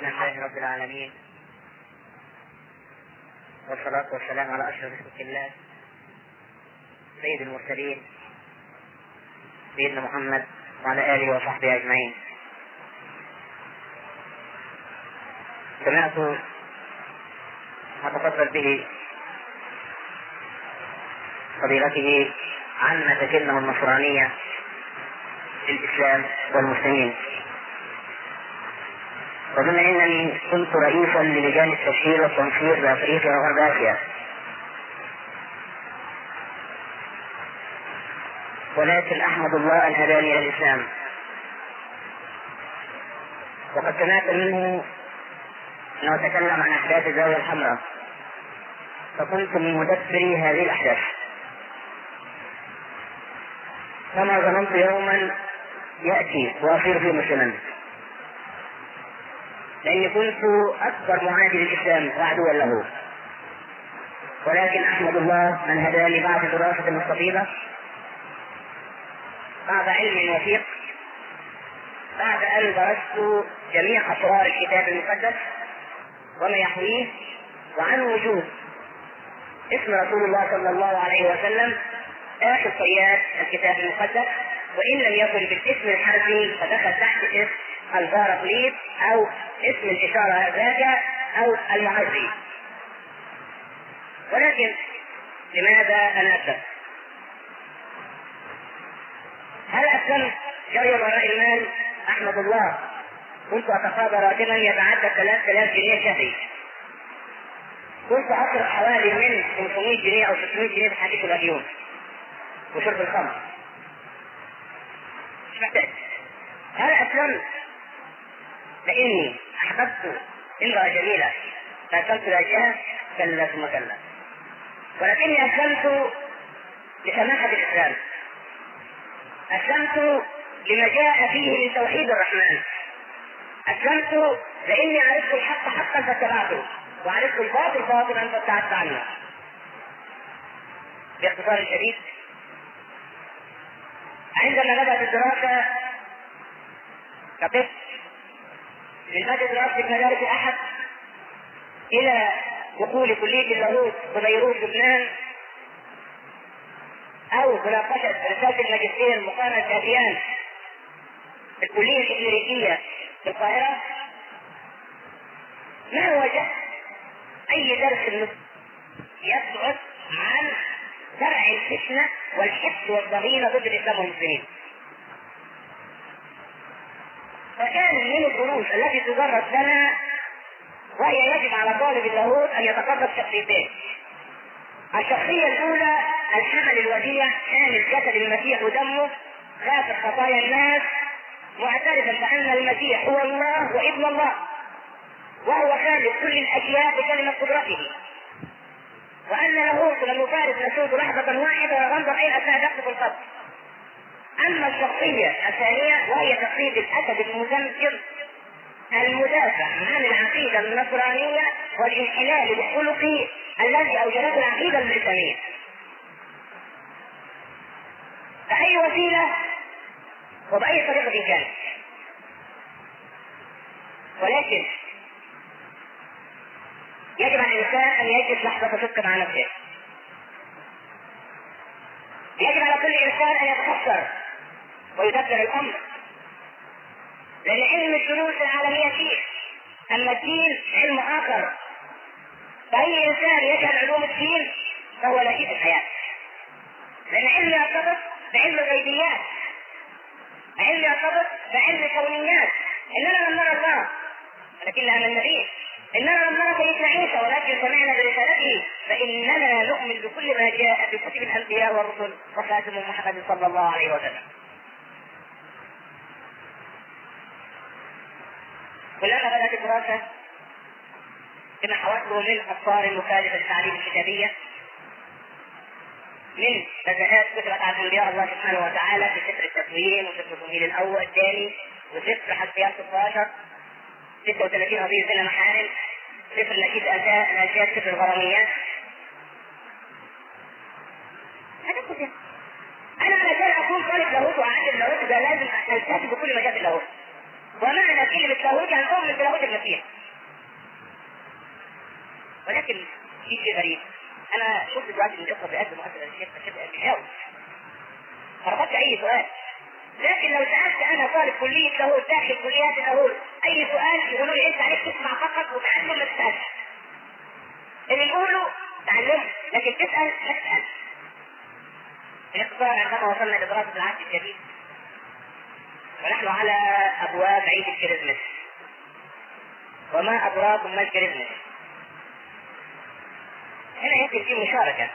لله رب العالمين والصلاة والسلام على أشرف خلق الله سيد المرسلين سيدنا محمد وعلى آله وصحبه أجمعين سمعت ما تفضل به فضيلته عما تكلمه النصرانية للإسلام والمسلمين وبما انني كنت رئيسا للجان التشهير والتنصير بافريقيا وغرب اسيا ولكن احمد الله ان هداني الى الاسلام وقد سمعت منه انه تكلم عن احداث الزاويه الحمراء فكنت من مدبري هذه الاحداث كما ظننت يوما ياتي واصير في مسلما لاني كنت اكبر معادي للاسلام وعدوا له ولكن احمد الله من هداني بعد دراسه مستطيله بعد علم وثيق بعد ان درست جميع اسرار الكتاب المقدس وما يحويه وعن وجود اسم رسول الله صلى الله عليه وسلم اخر صياد الكتاب المقدس وان لم يكن بالاسم الحرفي فدخل تحت اسم البارقليط او اسم الاشاره ذاك او المعزي ولكن لماذا انا اسلم؟ هل اسلمت جري وراء المال؟ احمد الله كنت اتقاضى راتبا يتعدى 3000 جنيه شهري كنت اصرف حوالي من 500 جنيه او 600 جنيه في حديث الاديون وشرب الخمر مش محتاج هل اسلمت لاني احببت امراه جميله فاسلمت لاجلها كلا ثم كلا ولكني اسلمت لسماحه الاسلام اسلمت لما جاء فيه من توحيد الرحمن اسلمت لاني عرفت الحق حقا فاتبعته وعرفت الباطل باطلا فابتعدت عنه باختصار شديد عندما بدات الدراسه كطفل من بدء دراسه مدارس احد الى دخول كليه اللاهوت ببيروت لبنان او مناقشه رساله الماجستير مقارنه كافيان في الكليه الامريكيه في القاهره ما وجدت اي درس يبعد عن زرع الفتنه والحقد والضغينه ضد الاسلام والمسلمين. فكان من الدروس التي تدرس لنا وهي يجب على طالب اللاهوت ان يتقرب شخصيتين. الشخصية الأولى الحمل الوديع كان الجسد المسيح ودمه غافر خطايا الناس معترفا بأن المسيح هو الله وابن الله وهو خالق كل الأشياء بكلمة قدرته وأن لاهوت لم يفارق نسوه لحظة واحدة وينظر أين أثناء دقة القبر أما الشخصية الثانية وهي شخصية الأسد المزمجر المدافع عن العقيدة النصرانية والانحلال الخلقي الذي أوجدته العقيدة الإسلامية. بأي وسيلة وبأي طريقة كانت. ولكن يجب على الإنسان أن يجلس لحظة صدق مع نفسه. يجب على كل إنسان أن يتفكر ويدبر الأمر لأن علم الدروس العالمية فيه أما الدين علم آخر فأي إنسان يجهل علوم الدين فهو لئيم الحياة لأن علم يرتبط بعلم الغيبيات علم يرتبط بعلم الكونيات إننا لم نرى الله ولكن نعم النبي إننا لم نرى سيدنا عيسى ولكن سمعنا برسالته فإننا نؤمن بكل ما جاء في كتب الأنبياء والرسل وخاتم محمد صلى الله عليه وسلم كلما بدات الدراسه بما حوته من اخبار مخالفه للتعليم الكتابيه من نزهات كتبت عن انبياء الله سبحانه وتعالى في سفر التكوين وسفر التمهيد الاول الثاني وسفر حسبيات 16 36 قضيه زنا محارم سفر نشيد الانشاد سفر الغراميات هذا كتب انا علشان اكون طالب لاهوت وعالم لاهوت ده لازم التزم بكل مجال اللاهوت ومعنى كلمة لاهوت يعني أؤمن بلاهوت المسيح ولكن في شيء غريب أنا شفت دلوقتي من الإخوة بيقدموا أسئلة للشيخ الشيخ بيحاول فرفضت أي سؤال لكن لو سألت أنا طالب كلية لاهوت داخل كليات اللاهوت أي سؤال يقولوا لي أنت عليك تسمع فقط وتعلم ما تسألش اللي نقوله تعلمه لكن تسأل ما تسأل باختصار عندما وصلنا لدراسة العهد الجديد ونحن على أبواب عيد الكريسماس وما أدراكم ما الكريسماس هنا يمكن في مشاركة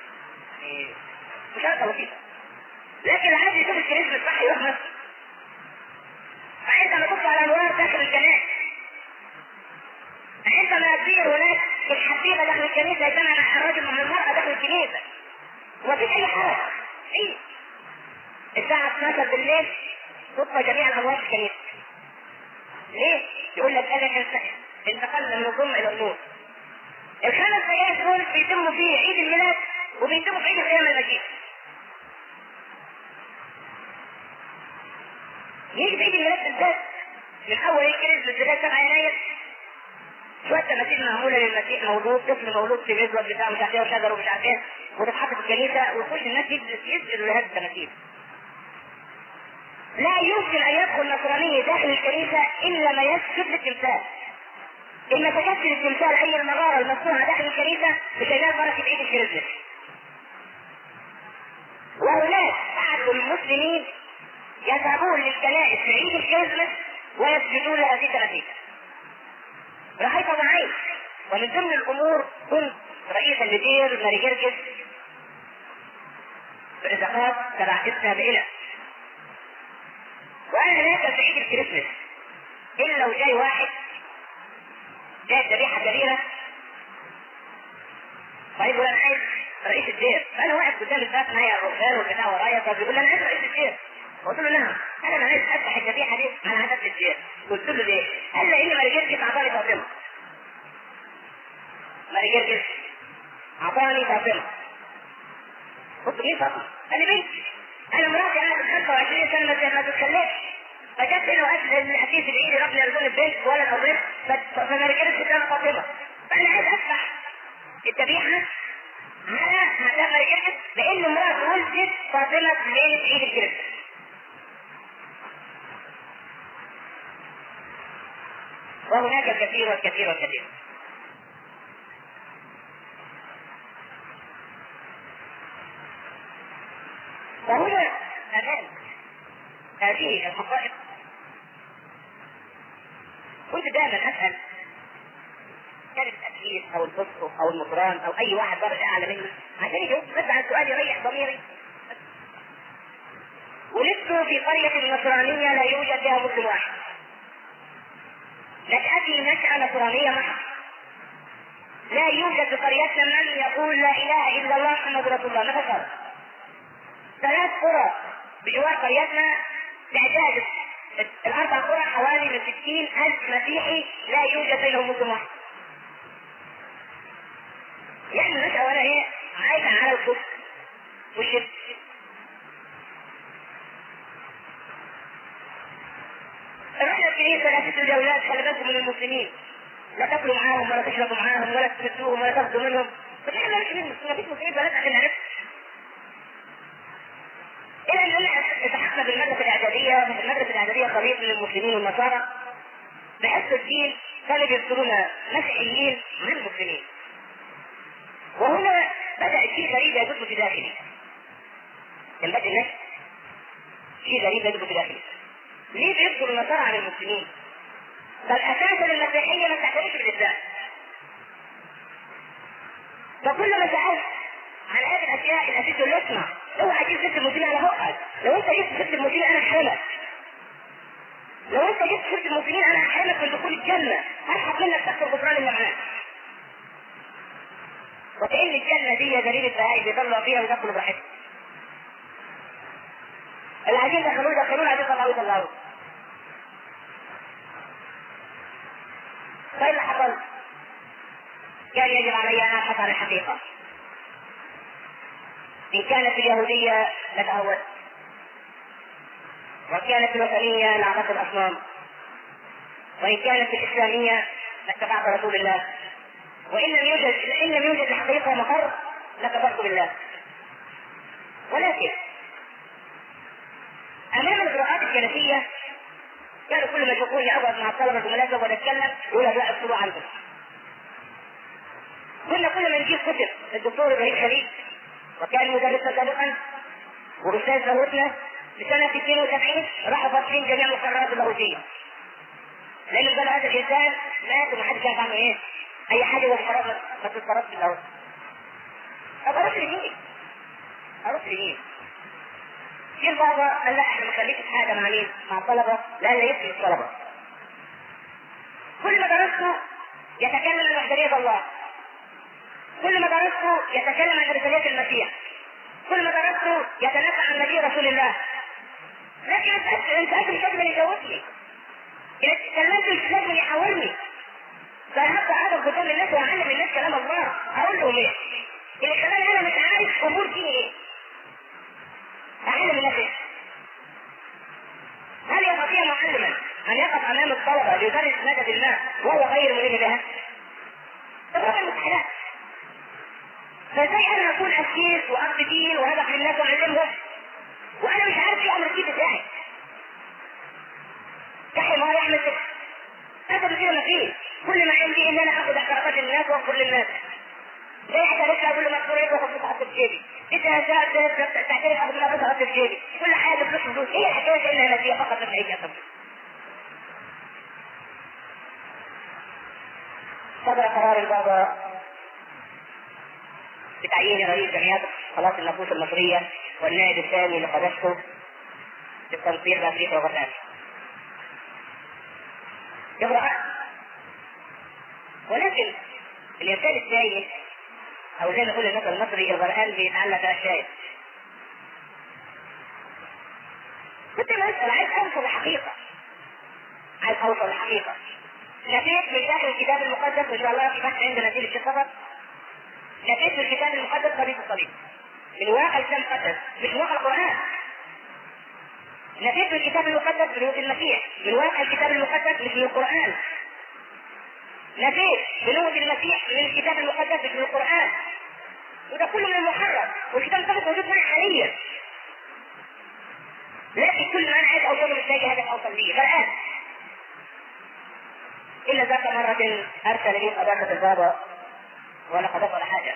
مشاركة بسيطة لكن عايز يشوف الكريسماس صح يروح مصر فعندما تطلع الأنوار داخل الكنائس عندما يصير هناك الحبيبة داخل الكنيسة يجمع الرجل مع المرأة داخل الكنيسة ومفيش أي حرج إيه الساعة 12 بالليل تطفى جميع الأنوار في الكنيسة ليه؟ يقول لك أنا انتقلنا من الظلم إلى النور الخمس أيام دول بيتموا فيه عيد الميلاد وبيتموا في عيد القيامة المجيد يجي في عيد الميلاد بالذات من أول الكريسماس لغاية 7 يناير شويه تماثيل معموله للمسيح مولود طفل مولود في مزود بتاع مش عارف ايه وشجر ومش عارف ايه وتتحط في الكنيسه ويخش الناس يسجدوا لهذه التماثيل. لا يمكن ان يدخل نصراني داخل الكنيسه الا ما يسجد للتمثال. ان ما سجدش للتمثال اي المغاره المصنوعه داخل الكنيسه مش هينال بركه عيد الكريسماس. وهناك بعض المسلمين يذهبون للكنائس في عيد الكريسماس ويسجدون لهذه التماثيل. رأيت معي ومن ضمن الأمور كنت رئيسا لدير ماري جرجس برزقات تبع اسمها بإلة وأنا هناك في عيد الكريسماس إلا لو جاي واحد جاي ذبيحة كبيرة طيب ولا أنا عايز رئيس الدير فأنا واقف قدام الباب معايا الرهبان والبتاع ورايا فبيقول لي أنا عايز رئيس الدير قلت له نعم قال انا عايز افتح الذبيحه دي على هدف الدير قلت له ليه؟ قال لي اني ما رجعتش اعطاني فاطمه ما رجعتش اعطاني فاطمه قلت له مين فاطمه؟ قال لي بنتي انا مراتي قعدت 25 سنه ما تتخلفش فجت هنا وقالت الحديث العيد ربنا يرزقني البنت ولا الأولاد فما رجعتش انا فاطمه فانا عايز افتح الذبيحه على مدام رجعت لان مرات ولدت فاطمه في ليله عيد الكريسماس وهناك الكثير والكثير والكثير فهنا أمام هذه الحقائق كنت دائما أسأل كان التأثير أو الفسق أو المطران أو أي واحد درجة أعلى مني عشان يجاوب بس على السؤال يريح ضميري ولدت في قرية نصرانية لا يوجد فيها مسلم واحد نشأتي نشأة نصرانية محض لا يوجد في قريتنا من يقول لا إله إلا الله محمد رسول الله ما فكر ثلاث قرى بجوار قريتنا تعداد الأربع قرى حوالي من ستين ألف مسيحي لا يوجد بينهم مسلم واحد يعني النشأة ولا هي عايشة على الكفر والشرك رحنا الكنيسه لا تسلوا الاولاد خلي بالكم من المسلمين لا تاكلوا معاهم ولا تشربوا معاهم ولا تمسوهم ولا تاخذوا منهم بس احنا مش ما فيش مسلمين بنات عشان نعرف الى ان انا التحقنا بالمدرسه الاعداديه في المدرسه الاعداديه خليط من المسلمين والنصارى بحس الدين كانوا بيذكرونا مسيحيين من المسلمين وهنا بدا شيء غريب يدب في داخلي ينبغي الناس شيء غريب يدب في داخلي ليه بيذكر النصارى عن المسلمين؟ بل اساسا المسيحيه ما تعترفش بالاسلام. فكل ما سالت عن هذه الاشياء الاساس اللي اسمع اوعى تجيب ست المسلمين انا هقعد لو انت جبت ست المسلمين انا هحرمك لو انت جبت ست المسلمين انا هحرمك من دخول الجنه هسحب منك تحت الغفران اللي معاك وكأن الجنة دي دليل البهائم بيضلوا فيها ويدخلوا براحتهم. اللي عايزين يدخلوه يدخلوه عايزين يطلعوه يطلعوه. فايه اللي حصل؟ كان يجب علي ان ابحث عن الحقيقه. ان كانت اليهوديه لتهوت وكانت الوثنيه لعبه الاصنام وان كانت الاسلاميه لاتبعت رسول الله وان لم يوجد ان لم يوجد الحقيقه مقر لكفرت بالله ولكن امام الاجراءات الجنسيه كانوا كل ما يشوفوني اقعد مع الطلبه المناسبه ونتكلم يقول لا اكتبوا عنكم كنا كل ما نجيب كتب الدكتور ابراهيم خليل وكان مدرسا سابقا واستاذ لاهوتنا في سنه 72 راحوا فاتحين جميع المقررات اللاهوتيه لان قال هذا الانسان مات ومحدش عارف عنه ايه اي حاجه هو مقرر ما تتصرفش في اللاهوت طب اروح لمين؟ اروح لمين؟ في البابا قال لا احنا ما نخليش حاجه مع مين؟ مع الطلبه لا لا يفهم الطلبه كل ما درسته يتكلم عن وحدانيه الله كل ما درسته يتكلم عن رسالة المسيح كل ما درسته يتنبأ عن نبي رسول الله لكن انت انت انت مش قادر يجاوبني اذا اتكلمت مش لازم يحاورني فهبقى اقعد قدام الناس واعلم الناس كلام الله اقول لهم ايه؟ اللي خلاني انا مش عارف امور دي ايه؟ اعلم الناس ايه؟ هل يستطيع معلما ان يقف امام الطلبه ليدرس مادة ما وهو غير ملم بها؟ طبعا المستحيلات فازاي انا اكون اسيس واب دين وهدف للناس واعلمهم وانا مش عارف ايه امر الدين بتاعي كحي ما يعمل كده هذا كده ما فيه كل ما عندي ان انا اخذ اعترافات الناس واغفر للناس زي حتى لسه اقول له مكسور ايه واخد فلوس احط في جيبي انت تعترف اخذ فلوس احط في جيبي كل حاجه فلوس فلوس ايه الحكايه انها نتيجه فقط مش عيب يا صدر قرار البابا بتعيين رئيس جمعيات خلاص النفوس المصريه والنائب الثاني لقدسته للتنصير بافريقيا وغرناطه. إغراءات ولكن الإنسان السيء أو زي ما يقول المثل المصري الغرقان بيتعلق بأشياء. كنت بسأل عايز أوصل الحقيقة. عايز أوصل الحقيقة. نفيت من داخل الكتاب المقدس وإن شاء الله في بحث عندنا في الشيخ نفيت من الكتاب المقدس طريق الصليب. من واقع الكتاب المقدس مش من واقع القرآن. نفيت من الكتاب المقدس بنوت المسيح من واقع الكتاب المقدس مش من القرآن نفيت بنوت المسيح من الكتاب المقدس مش من القرآن وده كله من المحرم والكتاب المقدس موجود هنا حاليا لكن كل ما انا عايز اوصله مش لاقي هدف اوصل ليه فالان الا ذات مرة ارسل لي قداسة البابا ولا قداسة ولا حاجة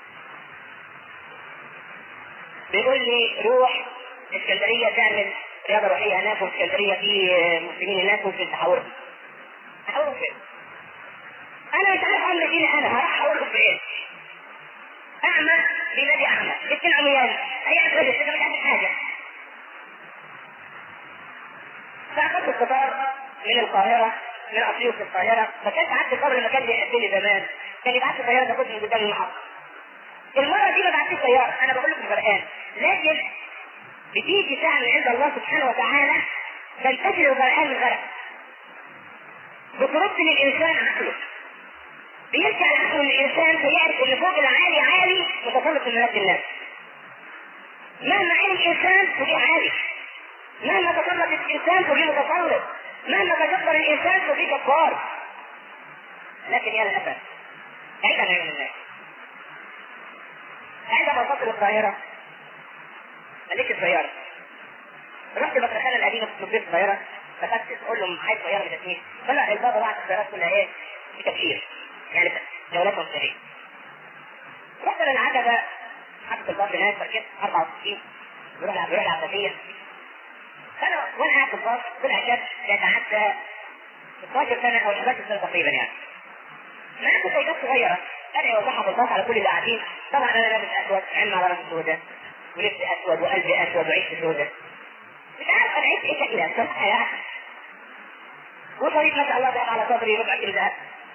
بيقول لي روح اسكندرية تعمل رياضة روحية هناك وفي اسكندرية في مسلمين هناك وفي تحاور تحاور فين؟ أنا مش عارف أعمل ديني أنا هروح أقول في إيه؟ أعمى في نادي أعمى اثنين عميان هي أسود أنت مش عارف حاجة فأخذت القطار من القاهرة من أسيوط في القاهرة فكان قعدت قبل لما كان بيقدم لي زمان كان يبعت لي طيارة تاخدني من قدام المحطة المرة دي ما بعتش طيارة أنا بقول لكم غرقان لكن بتيجي ساعة من عند الله سبحانه وتعالى تنتشر الغرقان من الغرق بترد للإنسان عقله بيرجع العقل للإنسان فيعرف إن فوق العالي عالي متسلط من رد الناس مهما عالي الإنسان فوقيه عالي مهما تسلط الإنسان فوقيه متسلط مهما تجبر الإنسان فوقيه جبار لكن يا للأسف بعيد عن عين الناس عندما وصلت للقاهرة ملك الطيارة رحت المدرسة القديمة في مدير الطيارة فخدت تقول لهم عايز طيارة بتسمية طلع البابا بعت الطيارات كلها ايه بتبشير يعني جولات مبشرين رحت للعجبة حطت الباص هناك ركبت 64 بروح بروح العباسية فانا وانا قاعد في الباص طلع شاب يتعدى 16 سنة او 11 سنة تقريبا يعني معاه كتيبات صغيرة انا يوضحها في الباص على كل اللي قاعدين طبعا انا لابس اسود علم على راسي سوداء ولبس اسود وقلبي اسود وعيش سوداء مش عارف انا عشت ايه شكلها بصراحه يعني وطريق ما شاء الله دخل على صدري ربع كيلو ذهب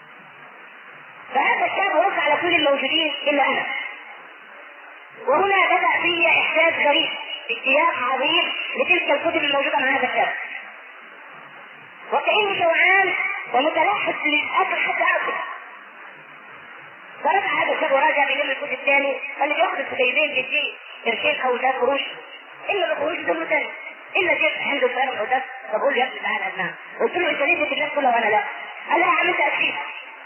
فهذا الشاب رد على كل الموجودين الا انا وهنا بدا في احساس غريب اشتياق عظيم لتلك الكتب الموجوده مع هذا الشاب وكاني جوعان ومتلحس للاكل حتى اكل فرجع هذا الشاب وراجع بيلم الكتب الثاني قال لي ياخذ الكتيبين بيديه قرشين او ثلاث قروش الا القروش دول تاني الا جيت عنده سؤال الحدث فبقول له يا ابني تعالى ابنها قلت له انت ليه في الناس كلها وانا لا؟ قال لي عملت اسيس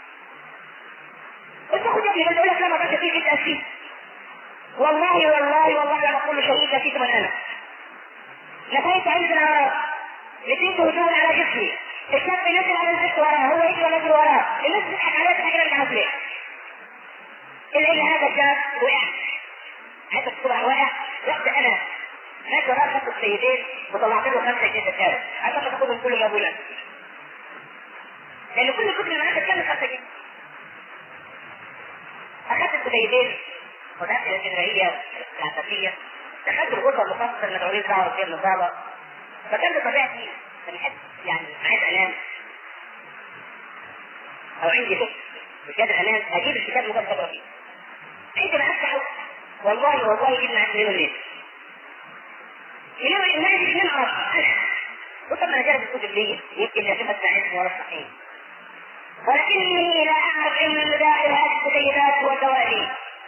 قلت له خد يا ابني بقول لك لما بس تيجي تاسيس والله والله والله انا بقول شهيد نسيت من انا نفيت عند العراق نسيت هجوم على جسمي الشاب نزل على الست وراه هو يجري ونزل وراه الناس بتضحك عليه تضحك عليه من ليه الا ان هذا الشاب وقع هذا الصبح واقع رحت انا ماشي وراه خدت السيدين وطلعت له خمسه جنيه زكاه عشان تاخدهم كل ما ابونا لان كل كتب اللي معاك كان خمسه جنيه اخدت السيدين ودخلت الاسكندريه العسكريه دخلت الغرفه المخصصه المدعوين دعوه فيها النظاره فكان بطبيعتي بنحب يعني عايز انام او عندي فكر مش قادر انام اجيب الكتاب المقدس اقرا فيه عندي ما افتح والله والله جبنا عند منه الليل ينام الناس اثنين عرب وطب انا جالس الكتب دي يمكن لا تساعدني ولا صحيح ولكني لا اعرف ان داخل هذه الكتيبات هو الدوالي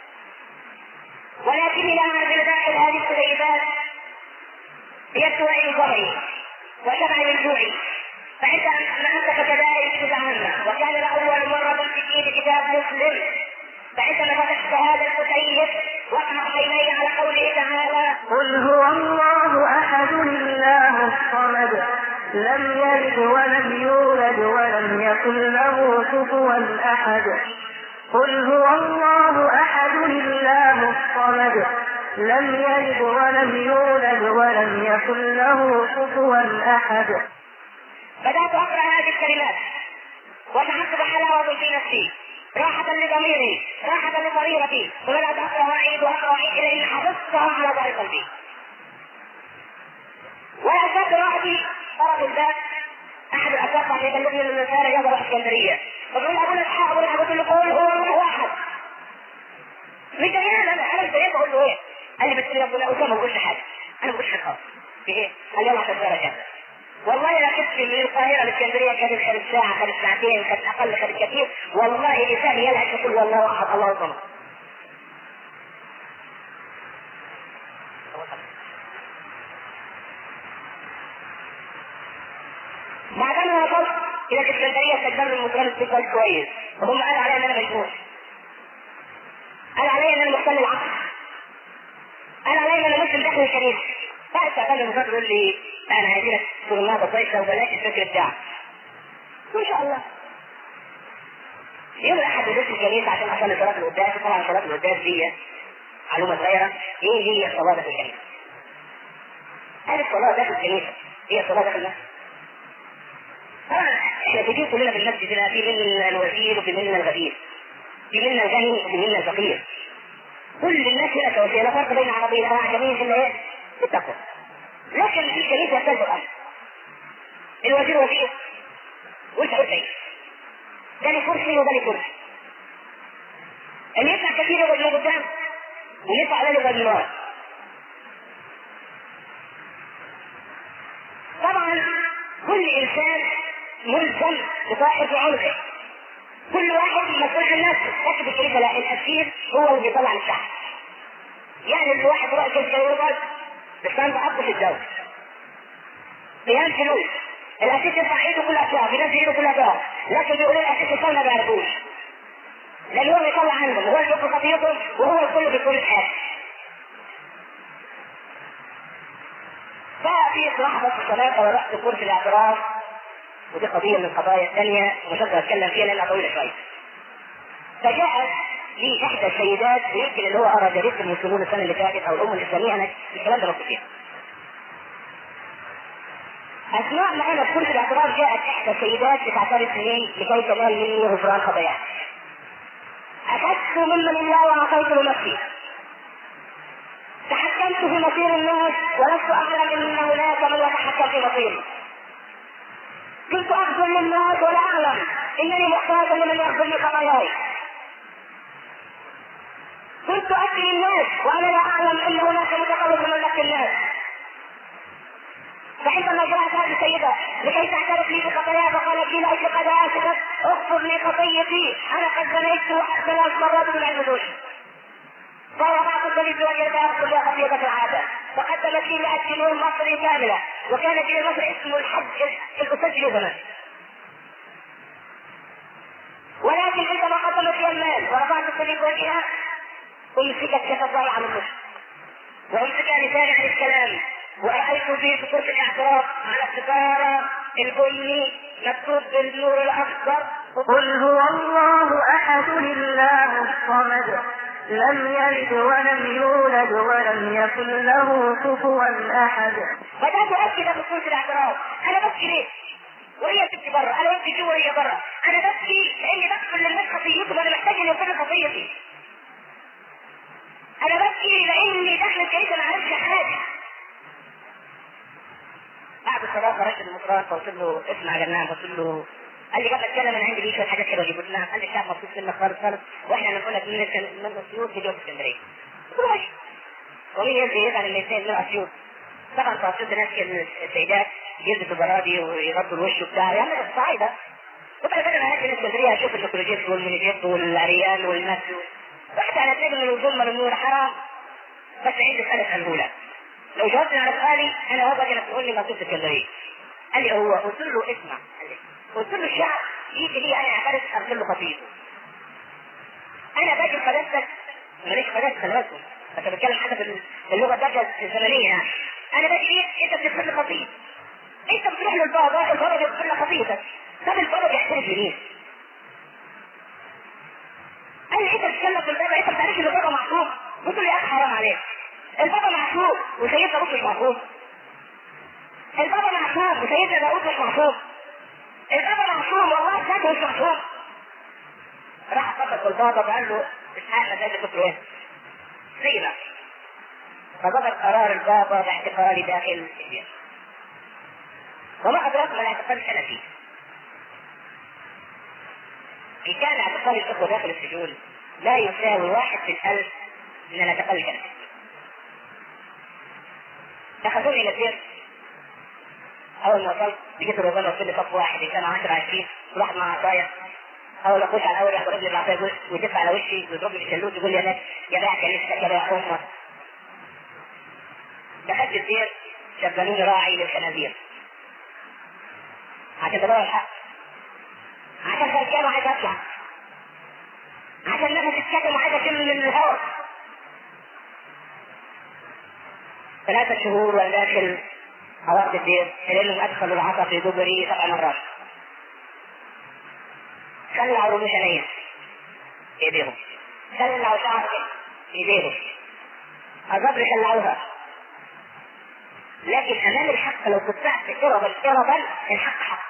ولكني لا اعرف ان داخل هذه الكتيبات هي السوائل ظهري وشبع من جوعي فعند ما امسك كذلك جزء عامه وكان لاول مره في ايد كتاب مسلم فعندما فتحت هذا الكتيب وقع عيني على قوله تعالى قل هو الله احد الله الصمد لم يلد ولم يولد ولم يكن له كفوا احد قل هو الله احد الله الصمد لم يلد ولم يولد ولم يكن له كفوا احد بدات اقرا هذه الكلمات وشعرت بحلاوه في نفسي راحة لضميري راحة لضريرتي وبدأت أقرأ وأعيد وأقرأ وأعيد إلى أن حفظتها على ظهر قلبي ولا زال راحتي طرف الباب أحد الأساتذة يبلغني من النصارى يظهر اسكندرية فبقول أبونا إسحاق أبونا قلت له قول هو الله واحد مش أنا أنا أنا مش بقول له إيه قال لي بس يا ابونا أسامة ما بقولش حاجة أنا ما بقولش حاجة في إيه؟ قال يلا عشان درجة والله لا كنت من القاهرة لاسكندرية كانت خدت ساعة خدت ساعتين خدت أقل خدت كثير والله لساني يلعب يقول والله أحد الله صمد بعدين وصلت إلى الاسكندرية استقبلوا المطران استقبال كويس وهم قالوا علي إن أنا مجنون قال علي إن أنا مختل العقل قال علي إن أنا مسلم داخل الكنيسة فاستقبل المطران يقول لي انا هجي لك شغلانه كويسه وبلاش الفكر بتاعك ما شاء الله يوم الاحد نزلت الكنيسه عشان اصلي صلاه القداس طبعا صلاه القداس دي معلومه صغيره ايه هي الصلاه داخل الكنيسه؟ هل الصلاه داخل الكنيسه هي الصلاه داخل النفس؟ طبعا احنا كتير كلنا في المسجد هنا في منا الوزير وفي منا الغفير في منا الغني وفي منا الفقير كل الناس هنا سواسية لا فرق بين عربي ولا عجمي الا ايه؟ التقوى لكن الكنيسه يحتاج الامر الوزير وزير وانت وزير ده لي كرسي وده لي كرسي اللي يدفع كثير يقعد من قدام واللي يدفع قليل يقعد من ورا طبعا كل انسان ملزم بصاحب عنقه كل واحد مسؤول عن نفسه لكن الكنيسه لا الاسير هو اللي بيطلع للشعب يعني الواحد واقف كده يقعد بس انا بحط في الدولة قيام فلوس الاسيس يرفع ايده كلها فيها في ناس ايده كلها فيها لكن بيقولوا الاسيس يصلي ما بيعرفوش لان هو بيطلع عندهم هو اللي بيطلع خطيتهم وهو الكل بيكون الحاجة ففي صراحة بس الصلاة ورحت كرسي الاعتراف ودي قضية من القضايا الثانية ومش هقدر اتكلم فيها لانها طويلة شوية فجاءت في احدى السيدات يمكن اللي هو ارى جريده المسلمون السنه اللي فاتت او الامه الاسلاميه انا الكلام ده مكتوب فيها. اثناء ما انا كنت الاعتراف جاءت احدى السيدات لتعترف لي لكي تنال مني غفران خطاياها. اخذت ممن الله واعطيت لنفسي. تحكمت في مصير الناس ولست اعلم ان هناك من يتحكم في مصيري. كنت اخذل للناس ولا اعلم انني محتاج لمن يغفر لي خطاياي. كنت أكل الناس وأنا لا أعلم أن هناك متقرب من ملك الناس فعندما جاءت هذه السيدة لكي تعترف لي بخطاياها فقالت لي لأجل قد آسفت اغفر لي خطيتي أنا قد زنيت ثلاث مرات من عند فرفعت الصليب بوجه الباب كلها خفيفة العادة فقدمت لي 100 جنيه مصري كاملة وكان جنيه مصري اسمه الحج الأسجل زمان ولكن عندما قدمت لي المال ورفعت الصليب بوجهها أمسكت كتفاي على النص وأمسك لساني عن الكلام ورأيت في بطولة الاعتراف على الستارة البني مكتوب بالنور الأخضر قل هو الله أحد الله الصمد لم يلد ولم يولد ولم يكن له كفوا أحد بدأت أركز في بطولة الاعتراف أنا ببكي ليه؟ وهي بتبكي بره انا ببكي جوه وهي بره انا ببكي لاني بغفر للناس خطيتهم وانا محتاج ان يغفر لي خطيتي انا ببكي لاني داخل الكنيسه ما عرفش حاجه بعد الصلاه خرجت المطران فقلت له اسمع يا جماعه قلت له قال لي قبل اتكلم انا عندي ليه شويه حاجات كده جبت لها قال لي الشعب مبسوط منك خالص خالص واحنا هنقول لك من من اسيوط في جوه اسكندريه قلت له ماشي ومين يرضي يزعل ان الاثنين من اسيوط طبعا في اسيوط ناس كده السيدات يلبسوا برادي ويغطوا الوش وبتاع يعني في الصعيده وبعد كده انا هاجي من اسكندريه اشوف النكروجيت والمينيجيت والاريان والناس رحت على تلاقي من الوجوه من النور حرام بس عندي سؤال اساله لك لو جاوبتني على سؤالي انا هو باجي تقول لي مكتوب في اسكندريه قال لي هو قلت له اسمع قال لي قلت له الشعب يجي لي انا اعترف ارسل له خطيته انا باجي قداستك ماليش قداست خلي بالكم بس بتكلم حاجه باللغه الدرجه الزمنيه يعني انا باجي ليك انت بتغفر لي خطيئتي انت بتروح للبابا البابا بيغفر لك خطيئتك طب البابا بيعترف لمين؟ قال لي انت بتتكلم في البابا انت بتعرفش ان البابا معصوم قلت له يا اخي حرام عليك البابا معصوم وسيدنا لوط مش معصوم البابا معصوم وسيدنا داوود مش معصوم البابا معصوم والله ذاته مش معصوم راح اتصل بالبابا وقال له اسحاق ده اللي كنت وين؟ سيبك فصدر قرار البابا باعتقالي داخل السجن وما ادراك ما الاعتقال كان فيه ان كان اعتقال الاخوه داخل السجون لا يساوي واحد في الالف من الاعتقال الجنسي اخذوني الى الدير اول ما وصلت لقيت الرجال وصل لي صف واحد كان 10 20 واحد مع عصايه اول اخش على الاول يضرب لي بالعصايه ويدف على وشي ويضربني بالشلوت يقول لي يا ناس يا بقى كنيستك يا بقى امك دخلت الدير شغلوني راعي للخنازير عشان تدور الحق عشان خرجان وعايز اطلع عشان نفس الكتم وعايز اشم من الهواء ثلاثة شهور وانا داخل حوارت الدير لانهم ادخلوا العصا في دبري سبع مرات خلعوا رموش عينيا في ايديهم خلعوا شعر في ايديهم الرجل خلعوها لكن امام الحق لو قطعت اربا اربا الحق حق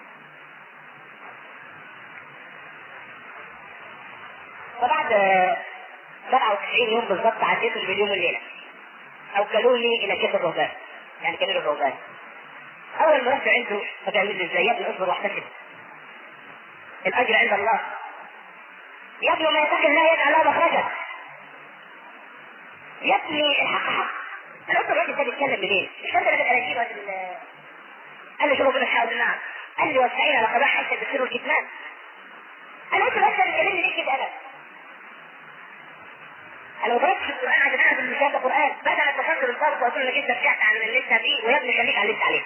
فبعد 97 يوم بالضبط عديت المليون الليله اوكلوني الى كيف الرهبان يعني كبير الرهبان اول ما رحت عنده فتعمل لي ازاي يا ابني اصبر واحتسب الاجر عند الله يا ابني ما يتقي الله يجعل له مخرجا يا ابني الحق حق انا قلت الراجل ده بيتكلم منين؟ مش فاكر انا الاناجيل ولا ال- قال لي شوف ربنا حاول النعم قال لي وسعينا على قضاء حتى بالسر والكتمان انا قلت له انت بتكلمني ليه كده انا؟ انا ضربت في القران عشان اعرف ان ده قران بدل ما تفكر الفرق واقول لك انت رجعت عن اللي انت فيه ويا ابني خليك على اللي انت عليه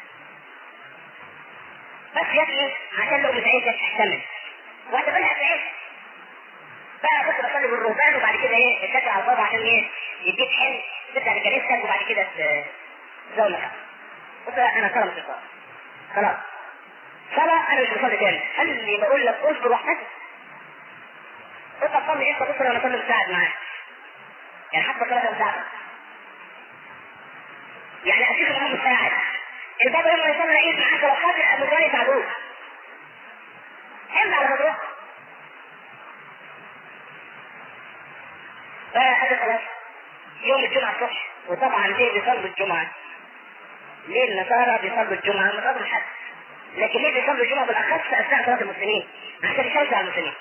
بس يا ابني عشان لو متعيشك تحتمل وانت بدأت تعيش بقى كنت بصلي بالرهبان وبعد كده ايه اتكل على البابا عشان ايه يديك حلم ترجع لكنيستك وبعد كده تزول لك قلت لا انا صلاه مش صلاه خلاص صلاه انا مش بصلي تاني قال لي بقول لك اصبر واحتسب انت تصلي انت تصلي وانا اصلي مساعد معاك يعني حتى صلاه مساعد يعني اشوف الامام مساعد البابا يوم ما يصلي عيد معاك لو خاطر المدرسه يساعدوك حمل على مدرسه فهذا خلاص يوم الجمعة الصبح وطبعا ليه بيصلوا الجمعة؟ ليه النصارى بيصلوا الجمعة من قبل الحد؟ لكن ليه بيصلوا الجمعة بالأخص أثناء صلاة المسلمين؟ عشان يشجع المسلمين.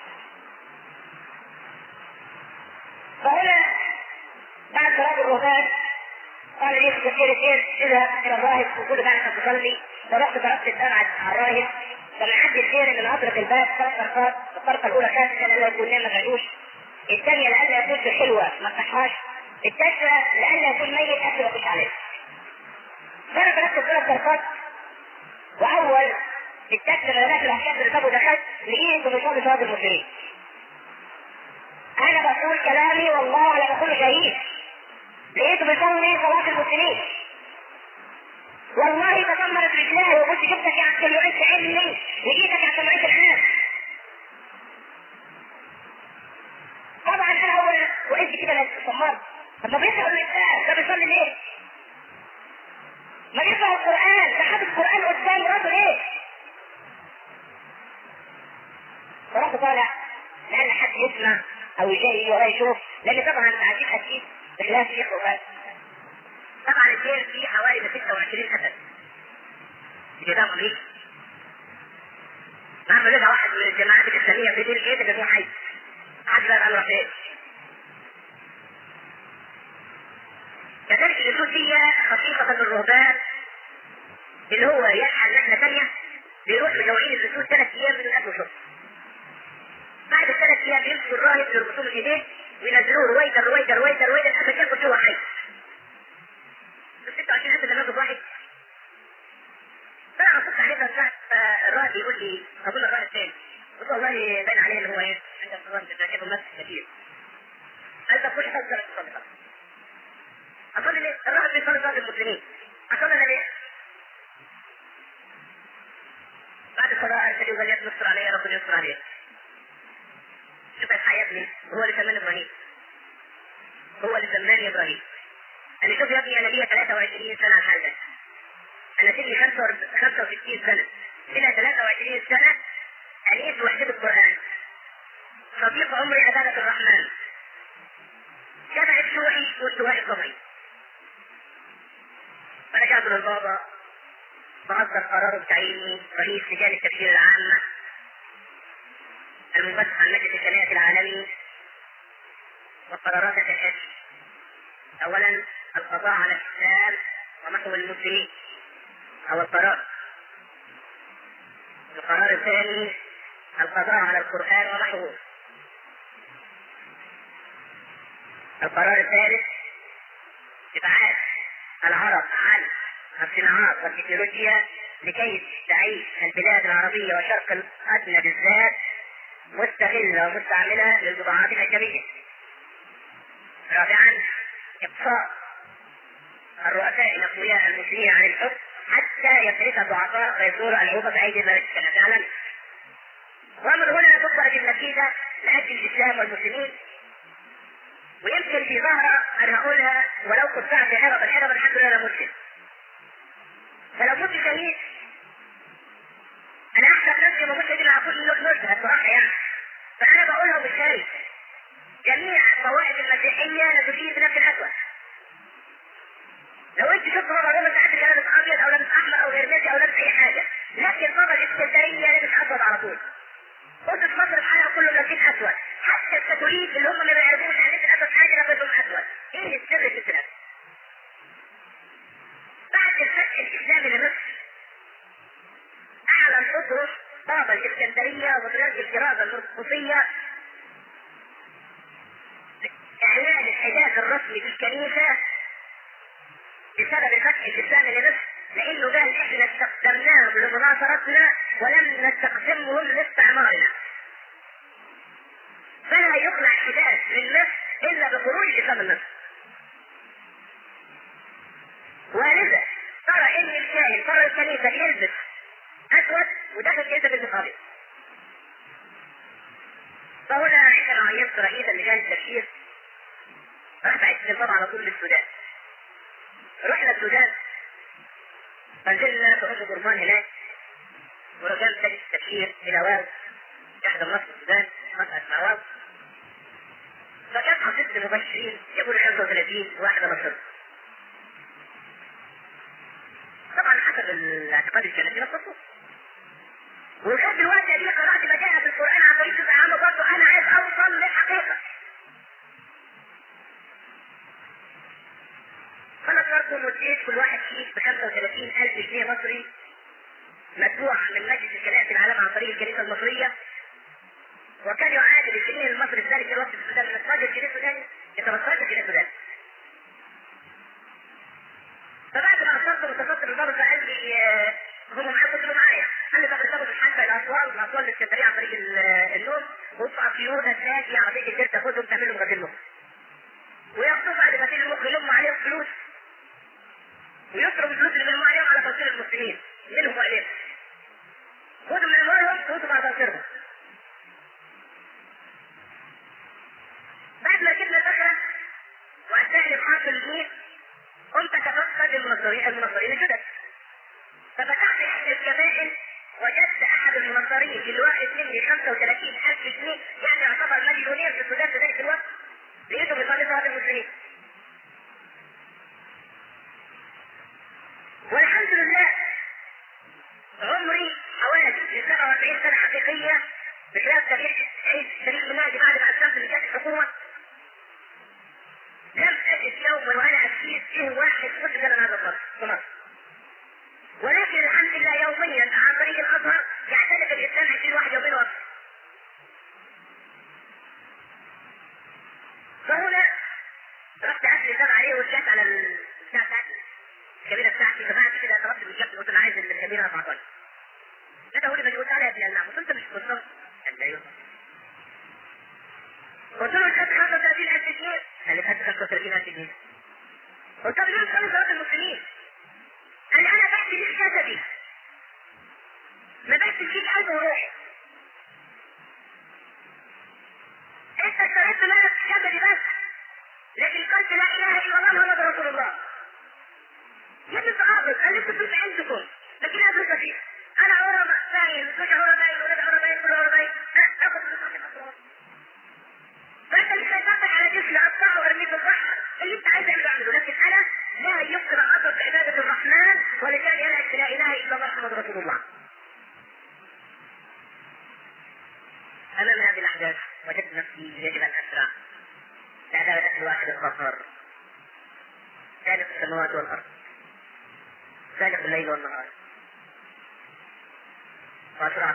فهنا بعد صلاة الرهبان قال لي كثير كثير اذهب الى الراهب وكل بعد ان تصلي فرحت ضربت الدم على الراهب فمن عندي الخير ان اطرق الباب ثلاث مرات الطرقه الاولى كانت ان لا يكون نام ما تعيوش الثانية لألا يكون في حلوة ما تصحاش الثالثة لألا يكون ميت أكل ما فيش عليه فأنا بنفس ثلاث درجات وأول التكت بنات الأحكام اللي سابوا دخلت لقيت بيصلي صلاة المسلمين أنا بقول كلامي والله على بقول شهيد لقيته بيصلي صلاة المسلمين والله تدمرت رجلاه وقلت جبتك يا عبد المعز علمي لقيتك يا عبد المعز الحنان طبعا انا اول وقلت كده للصمام طب ما بيقرا الاسلام ده بيصلي ليه؟ ما يقرا القران ده حافظ القران قدام مراته ليه؟ فرحت طالع لان حد يسمع او جاي وراه يشوف لان طبعا تعديل حديث بخلاف شيخ وفات طبعا الدين فيه حوالي 26 اسد كتاب امريكي ما عملوا واحد من الجماعات الاسلاميه في دين الجيش اللي حي حد بقى قال فين كذلك الجلوس دي خفيفة الرهبان اللي هو يلحق لحنة ثانية بيروح مجوعين الرسول ثلاث ايام من الاكل والشرب بعد الثلاث ايام يمسكوا الراهب يربطوه من ايديه وينزلوه رويدا رويدا رويدا رويدا الاسد ياكل جوه حي ال 26 اسد لما واحد فانا اصبت عليه فسمعت الراهب يقول لي اظن الراهب الثاني قلت والله باين عليه ان هو ايه عند النظام تركيبه نفس كثير قال طب كل حاجه تصلي صلي اصلي ليه؟ الراهب بيصلي صلاه المسلمين اصلي انا ليه؟ بعد الصلاه ارسل وقال لي يستر علي ربنا يستر عليك شوف الحياة ابني هو اللي سماني ابراهيم هو اللي سماني ابراهيم انا شوف يا ابني انا ليا 23 سنه على الحال ده انا سني 65 سنه الى 23 سنه أليس وحدة القرآن صديق عمري عبادة الرحمن شبع الشوعي والسواء القمري فرجعت للبابا فأصدر قرار بتعييني رئيس لجان التفسير العامة المنبثق عن مجلس الجمعية العالمي وقرارات الحج أولا القضاء على الإسلام ومحو المسلمين أو القرار القرار الثاني القضاء على القرآن ومحوه القرار الثالث ابعاد العرب عن الصناعات والتكنولوجيا لكي تعيش البلاد العربية وشرق الأدنى بالذات مستغلة ومستعملة للبضاعات الأجنبية. رابعا إقصاء الرؤساء الأقوياء المسلمين عن الحكم حتى يفرق الضعفاء فيصور العوبة بأيدي الملك كما تعلم. ومن هنا تطلق النتيجة لأجل الإسلام والمسلمين ويمكن في ظهر أن أقولها ولو كنت في حرب الحرب الحمد لله أنا مسلم. فلو كنت شهيد انا احسب نفسي ما كنتش اجي اقول نزهه بصراحه يعني فانا بقولها بالشري جميع الطوائف المسيحيه تجيب بنفس الاسود لو انت شفت بابا روما ساعات كان لابس ابيض او لابس احمر او غيرمسي او لابس اي حاجه لكن بابا الاسكندريه لابس اسود على طول قلت في مصر الحالة كله لابسين اسود حتى الكاثوليك اللي هم ما بيعرفوش عن الاسود حاجه لابسهم اسود ايه السر في الاسلام؟ بعد الفتح الاسلامي لمصر اعلن قطرس بابا الاسكندريه وبلاد الجرازه المرقصيه اعلان الحجاز الرسمي في الكنيسه بسبب الفتح الاسلامي لمصر لانه قال احنا استخدمناهم لمناصرتنا ولم نستخدمهم لاستعمارنا فلا يقلع حجاز من مصر الا بخروج الاسلام من مصر ولذا ترى ان الكاهن ترى الكنيسه يلبس اسود وداخل الكنيسه بيلبس ابيض فهنا عندما عينت رئيسا لجان التبشير رحت استلمام على طول للسودان رحنا السودان فنزلنا في ارض برمان هناك ورجال سجن التبشير الى واو احدى مناطق السودان منطقه اسمها واو فكانت حصيله المبشرين يقول 35 واحده مصر طبعا حسب الاعتقاد الجنسي نفسه ولغايه دلوقتي اديني قرات ما جاء في القران عن طريق جزء عام برضه انا عايز اوصل للحقيقه فانا برضه مديت كل واحد كيس ب 35000 جنيه مصري مدفوع من مجلس الكنائس العالم عن طريق الكنيسه المصريه وكان يعادل الجنيه المصري في ذلك الوقت في السودان من 12 جنيه سوداني ل 13 جنيه سوداني. فبعد ما اصرت متفكر البركه قال لي آه، هم معايا كنت معايا قال لي طب تاخد الحلقه الى اسوان من اسوان لاسكندريه عن طريق ال- النوم وادفع فيونا تلاقي عربيه الجيش تاخدهم تعمل لهم غسيل مخ. وياخدوا بعد غسيل المخ يلموا عليهم فلوس ويصرفوا الفلوس اللي بيلموا عليهم على توصيل المسلمين منهم وإليهم. خدوا من اموالهم خدوا مع توصيلهم. بعد ما ركبنا البخرة وأثناء الإبحاث الجديد قمت أتفقد المنصرين المنصرين الجدد ففتحت إحدى الكبائن وجدت أحد المنصرين اللي واخد مني 35 ألف جنيه يعني يعتبر مليونير في السودان في ذلك الوقت لقيته بيصلي صلاة المسلمين والحمد لله عمري حوالي 47 سنة حقيقية بخلاف تاريخ عيد شريف ميلادي بعد ما أسلمت اللي جت الحكومة لم أجد يوما وأنا أكيد فيه واحد مسجل هذا الفصل في مصر ولكن الحمد لله يوميا عن طريق الأزهر يعترف الإسلام 20 واحد يومين وقت فهنا رحت أسأل الإسلام عليه ورجعت على الساعة بتاعتي الكبيرة بتاعتي جماعة كده طلبت من الشاب قلت له عايز الكبيرة 14 لقيته يقول لي قلت عليها ابن النعم قلت له انت مش مصر قال لي ايوه قلت له انت خدت 35000 جنيه قال لي خدت 35000 جنيه قلت له ليه بتصلي صلاه المسلمين قال لي انا بحكي ليك جسدي ما بحكي فيك قلب وروحي انت اشتريت مالك جسدي بس لكن قلت لا اله الا الله محمد رسول الله يا ابن الصحابه قال لي الفلوس عندكم لكن انا فلوس فيه انا عمره باين مش عمره باين ولاد عمره باين كل عمره باين ها، اخد فلوس عندك أصلاً. فانت اللي هيطبق على جسمي اقطعه وارميه في البحر اللي انت عايز اعمله اعمله لكن انا لا يمكن ان اصل بعباده الرحمن ولذلك انا لا اله الا الله محمد رسول الله. امام هذه الاحداث وجدت نفسي يجب ان اسرع بعدما الواحد القهار خالق السماوات والارض خالق الليل والنهار واسرعت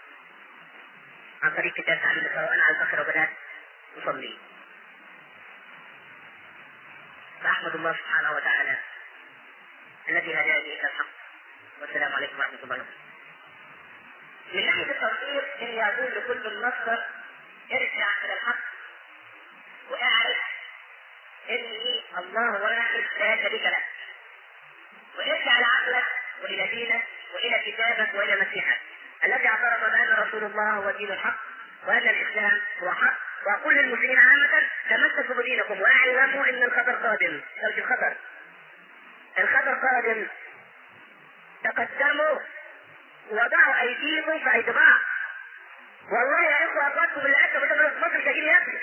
عن طريق كتاب تعليم الصلاه وانا على البحر وبدات اصلي فاحمد الله سبحانه وتعالى الذي هداني الى الحق والسلام عليكم ورحمه الله وبركاته من ناحيه التوفير اني اقول لكل مصدر ارجع الى الحق واعرف اني الله واحد لا شريك له وارجع لعقلك والى دينك والى كتابك والى مسيحك الذي اعترف بان رسول الله هو دين الحق وان الاسلام هو حق واقول للمسلمين عامه تمسكوا بدينكم واعلموا ان الخطر قادم مش الخطر الخطر قادم تقدموا وضعوا ايديكم في ايدي بعض والله يا اخوه اخواتكم اللي انتم بتعملوا في مصر تجيني ياكل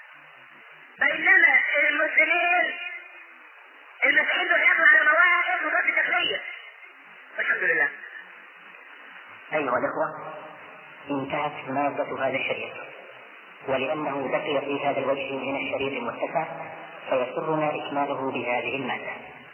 بينما المسلمين المسيحيين دول ياكلوا على مواقف وضد الداخليه والحمد لله أيها الإخوة انتهت مادة هذا الشريط ولأنه بقي في هذا الوجه من الشريط المتسع فيسرنا إكماله بهذه المادة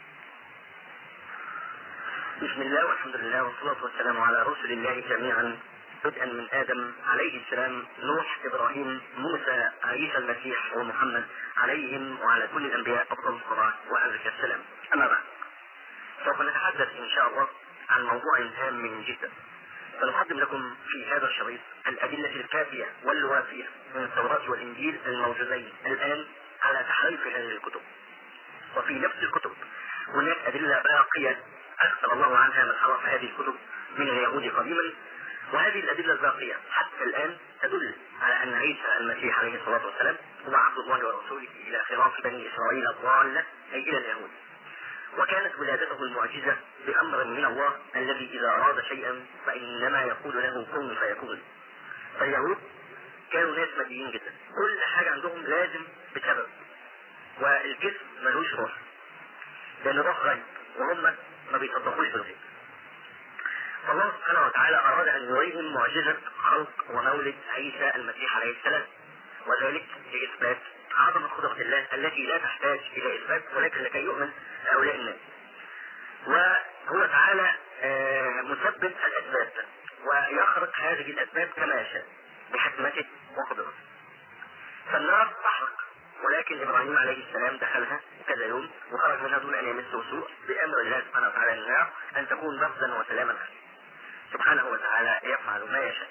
بسم الله والحمد لله والصلاة والسلام على رسل الله جميعا بدءا من آدم عليه السلام نوح إبراهيم موسى عيسى المسيح ومحمد عليهم وعلى كل الأنبياء أفضل الصلاة وأزكى السلام أما بعد سوف نتحدث إن شاء الله عن موضوع هام جدا سنقدم لكم في هذا الشريط الأدلة الكافية والوافية من التوراة والإنجيل الموجودين الآن على تحريف هذه الكتب وفي نفس الكتب هناك أدلة باقية أكثر الله عنها من حرف هذه الكتب من اليهود قديما وهذه الأدلة الباقية حتى الآن تدل على أن عيسى المسيح عليه الصلاة والسلام هو عبد الله ورسوله إلى خراف بني إسرائيل الضالة أي إلى اليهود وكانت ولادته المعجزة بأمر من الله الذي إذا أراد شيئا فإنما يقول له كن فيكون فاليهود كانوا ناس ماديين جدا كل حاجة عندهم لازم بسبب والجسم ملوش روح لأن روح غيب وهم ما بيصدقوش بالغيب فالله سبحانه وتعالى أراد أن يريهم معجزة خلق ومولد عيسى المسيح عليه السلام وذلك لإثبات عظمة قدرة الله التي لا تحتاج إلى إثبات ولكن لكي يؤمن هؤلاء الناس وهو تعالى آه، مثبت الأسباب ويخرق هذه الأسباب كما يشاء بحكمته وقدرته فالنار تحرق ولكن ابراهيم عليه السلام دخلها كذا يوم وخرج منها دون ان يمسه سوء بامر الله سبحانه وتعالى للنار ان تكون بردا وسلاما عليه سبحانه وتعالى يفعل ما يشاء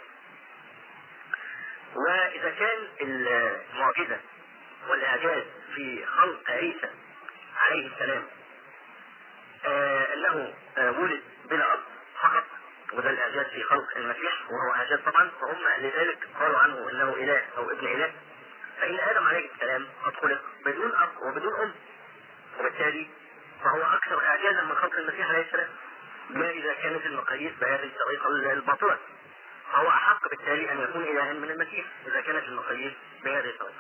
واذا كان المعجزه والاعجاز في خلق عيسى عليه السلام آه انه آه ولد بلا اب فقط وده الاعجاز في خلق المسيح وهو اعجاز طبعا فهم لذلك قالوا عنه انه اله او ابن اله فان ادم عليه السلام قد خلق بدون اب وبدون ام وبالتالي فهو اكثر اعجازا من خلق المسيح عليه السلام ما اذا كانت المقاييس بهذه الطريقه الباطله فهو احق بالتالي ان يكون الها من المسيح اذا كانت المقاييس بهذه الطريقه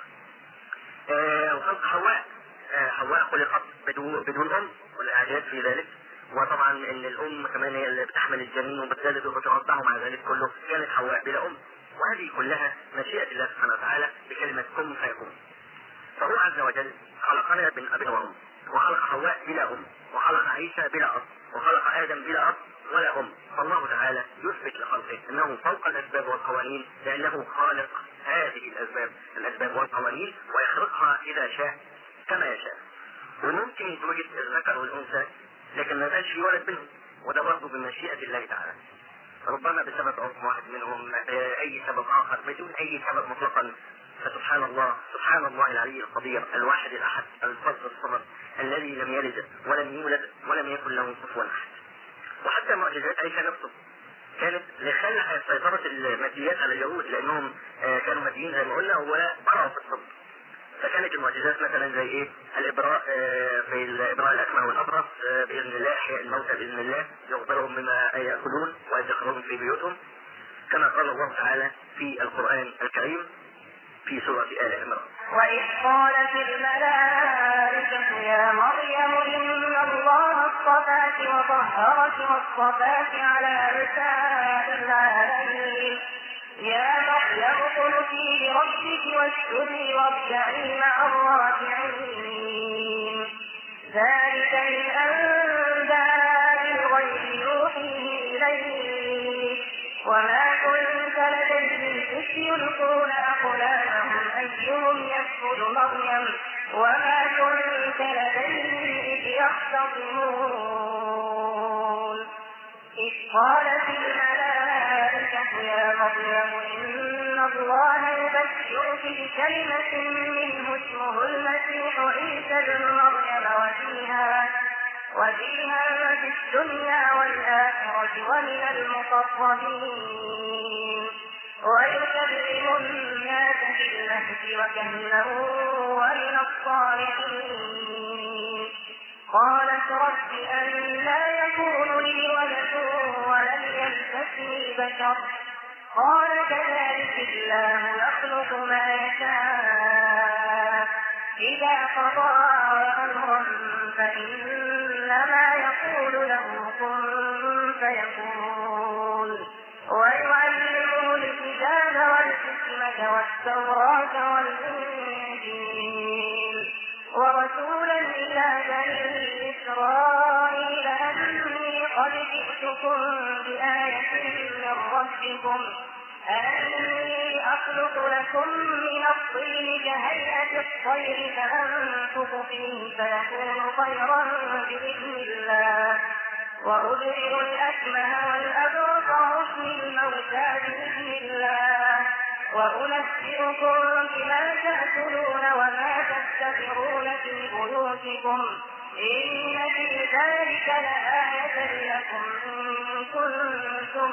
آه وخلق حواء آه حواء خلقت بدون بدون ام والاعجاز في ذلك وطبعا ان الام كمان هي اللي بتحمل الجنين وبتولد وبترضعه مع ذلك كله كانت حواء بلا ام وهذه كلها مشيئه الله سبحانه وتعالى بكلمه كن فيكون فهو عز وجل خلقنا من اب وام وخلق حواء بلا ام وخلق عيسى بلا اب وخلق ادم بلا اب ولا ام فالله تعالى يثبت لخلقه انه فوق الاسباب والقوانين لانه خالق هذه الاسباب الاسباب والقوانين ويخلقها اذا شاء كما يشاء وممكن توجد الذكر والانثى لكن ما كانش في ولد منهم وده برضه بمشيئه الله تعالى ربما بسبب عقم واحد منهم اي سبب اخر بدون اي سبب مطلقا فسبحان الله سبحان الله العلي القدير الواحد الاحد الفرد الصمد الذي لم يلد ولم يولد ولم يكن له كفوا احد وحتى معجزات عيسى نفسه كانت لخلع سيطرة الماديات على اليهود لأنهم كانوا ماديين زي ما قلنا وبرعوا في الطب فكانت المعجزات مثلا زي ايه الابراء في الابراء الاكمه والابرص باذن الله احياء الموتى باذن الله يخبرهم بما ياكلون ويدخرهم في بيوتهم كما قال الله تعالى في القران الكريم في سوره ال عمران وإذ قالت الملائكة يا مريم إن الله اصطفاك وطهرك واصطفاك على نساء العالمين يا مريم قلتي لربك واسجدي واركعي مع الراكعين ذلك من أنباء الغيب يوحيه إليك وما كنت لديهم إذ يلقون أقلامهم أيهم يكفل مريم وما كنت لديهم إذ يختصمون إذ قالت الملائكة يا مريم إن الله يبشرك بكلمة منه اسمه المسيح عيسى بن مريم وفيها وفيها في الدنيا والآخرة ومن المقربين ويكلم الناس في المهد وكهلا ومن الصالحين قالت رب أن لا يكون لي ولد ولم يمسسني بشر قال كذلك الله يخلق ما يشاء إذا قضى أمرا فإنما يقول له كن فيكون ويعلمه الكتاب والحكمة والتوراة والإنجيل ورسولا إلى بني إسرائيل أني قد جئتكم بآية من ربكم أني أخلق لكم من الطين كهيئة الطير فأنفخ فيه فيكون طيرا بإذن الله وأبرئ الأكمه والأبرص وأحيي الموتى بإذن الله وأنبئكم بما تأكلون وما تستغفرون في بيوتكم إن في ذلك لآية لكم إن كنتم